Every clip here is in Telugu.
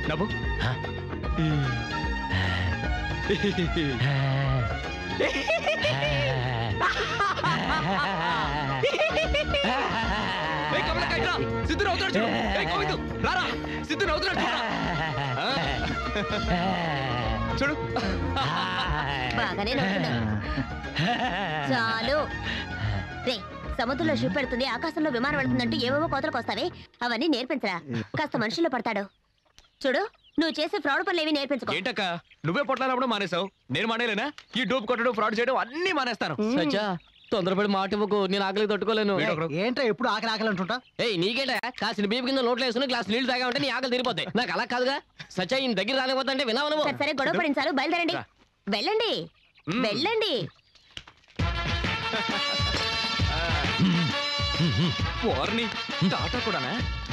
నవ్వు ఏయ్, కమలకాయ, రా. సిద్ధు నవ్వుతున్నాడు చూడు. ఏయ్, గోవిందు, రారా. సిద్ధు నవ్వుతున్నాడు చూడు. ఆ. చూడు బాగానే నవ్వుతున్నావు చాలు రే సముద్రంలో షిప్ పెడుతుంది ఆకాశంలో విమానం వెళ్తుందంటూ ఏవేవో కోతలకు వస్తావే అవన్నీ నేర్పించరా కాస్త మనుషుల్లో పడతాడు చూడు నువ్వు చేసే ఫ్రాడ్ పనులు ఏవి నేర్పించుకో ఏంటక్క నువ్వే పొట్లాలప్పుడు మానేసావు నేను మానేలేనా ఈ డూప్ కొట్టడం ఫ్రాడ్ చేయడం అన్ని మానేస్తాను సచ్చా తొందరపడి మాట ఇవ్వకు నేను ఆకలి తట్టుకోలేను వీడొకడు. ఏంట్రా ఎప్పుడు ఆకలి ఆకలి అంటుంటా ఏయ్ నీకేంటా కాసిన బీపు కింద నోట్లో వేసుకుని గ్లాస్ నీళ్లు తాగా ఉంటే నీ ఆకలి తీరిపోతాయి నాకు అలా కాదుగా సచ్చా ఈయన దగ్గర రానిపోతుంటే వినావు నువ్వు సరే సరే గొడవ పడించాలు బయలుదేరండి రా. వెళ్ళండి మ్మ్. వెళ్ళండి పోర్ని టాటా కూడానా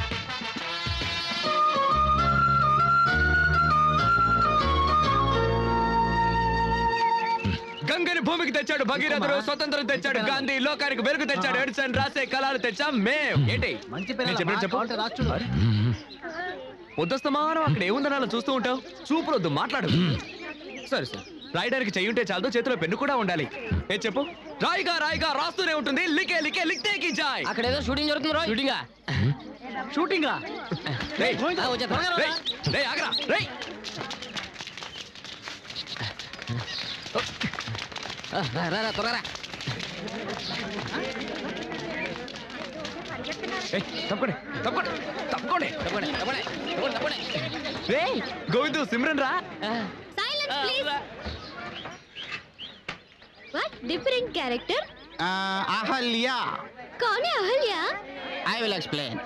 గంగని భూమికి తెచ్చాడు భగీరథుడు స్వతంత్రం తెచ్చాడు గాంధీ లోకానికి వెలుగు తెచ్చాడు ఎడిసన్ రాసే కళలు తెచ్చాం మేం ఏంటి మంచి నేను చెప్పినట్టు చెప్పు పిల్లలు రాచుడు పొద్దుస్తమానం అక్కడ ఏముందని అలా చూస్తూ ఉంటావు చూపులు వద్దు మాట్లాడు సరే సరే రాయడానికి చెయ్యి ఉంటే చాలదు చేతిలో పెన్ను కూడా ఉండాలి ఏ చెప్పు రాయిగా రాయిగా రాస్తూనే ఉంటుంది లికే లికే లిక్తే కి జాయ్ అక్కడ ఏదో షూటింగ్ జరుగుతుంది రో షూటింగా షూటింగ్ రేయ్, వచ్చే త్వరగా రా. రేయ్, రేయ్, ఆగరా, రేయ్. ఆ, రా, రా, రా, త్వరగా రా. ఏయ్, తప్పకోండి తప్పకోండి తప్పకోండి తప్పండి, తప్పండి, తప్పండి, తప్పండి. రేయ్ గోవిందు సిమ్రన్ రా ఆ, సైలెన్స్ ఆ, ప్లీజ్ రా. వాట్ డిఫరెంట్ క్యారెక్టర్ అహల్య కౌన్ Ahalya I will explain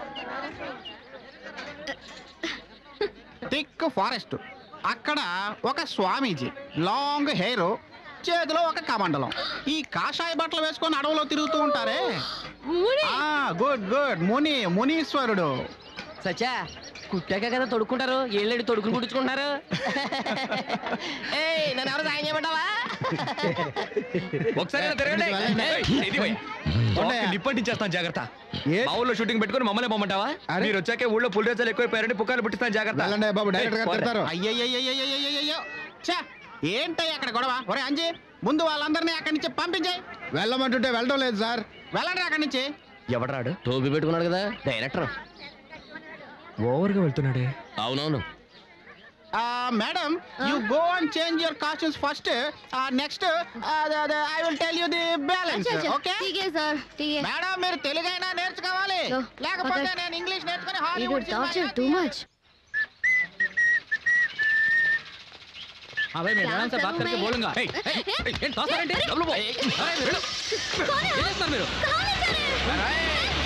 thick forest అక్కడ ఒక స్వామీజీ లాంగ్ హెయిర్ చేతిలో ఒక కమండలం ఈ కాషాయ బట్టలు వేసుకొని అడవిలో తిరుగుతూ ఉంటారే ఆ గుడ్ గుడ్ ముని మునీశ్వరుడు సచ్చా కుట్టాక కదా తొడుక్కుంటారు ఏళ్ళేడు తొడుకులు కుట్టించుకుంటున్నారు ఏయ్ నన్ను ఎవరు సాయం చేయమంటావా ఒకసారి ఇలా తిరగండి ఏయ్, ఇది పోయి. ఉండయా? నిప్పంటించేస్తాను జాగ్రత్త ఏ? మా ఊళ్ళో షూటింగ్ పెట్టుకొని మమ్మల్ని పొమ్మంటావా అరే. మీరు వచ్చాకే ఊళ్ళో పుల్ రేసాలు ఎక్కువైపోయారని పుకార్లు పుట్టిస్తాను జాగ్రత్త వెళ్ళండి బాబు డైరెక్టర్ గారు ఏయ్, తిడతారు అయ్యయ్యయ్యయ్యయ్యయ్యో ఛా ఏంటయ్య అక్కడ గొడవ ఒరే అంజీ ముందు వాళ్ళందరినీ అక్కడి నుంచి పంపించాయి వెళ్ళమంటుంటే వెళ్ళడం లేదు సార్ వెళ్ళండి అక్కడి నుంచి ఎవడరాడు టోపీ పెట్టుకున్నాడు కదా డైరెక్టర్ ఓవర్గా వెళ్తున్నాడే అవునవును madam you go and change your costumes first next I will tell you the balance okay ఠీకే సార్ ఠీకే మేడం మీరు తెలుగైనా నేర్చుకోవాలి No, లేకపోతే okay. నేను ఇంగ్లీష్ నేర్చుకుని ఇది హాలీవుడ్ టార్చర్ టూ మచ్ हाँ भाई मैं मैडम से बात करके बोलूंगा। ఏయ్, ఏయ్, ఏయ్, ఏంటి తోస్తారేంటి? డబ్బులు పో. ఏయ్, మీరు వెళ్ళు. ఏం చేస్తున్నారు మీరు?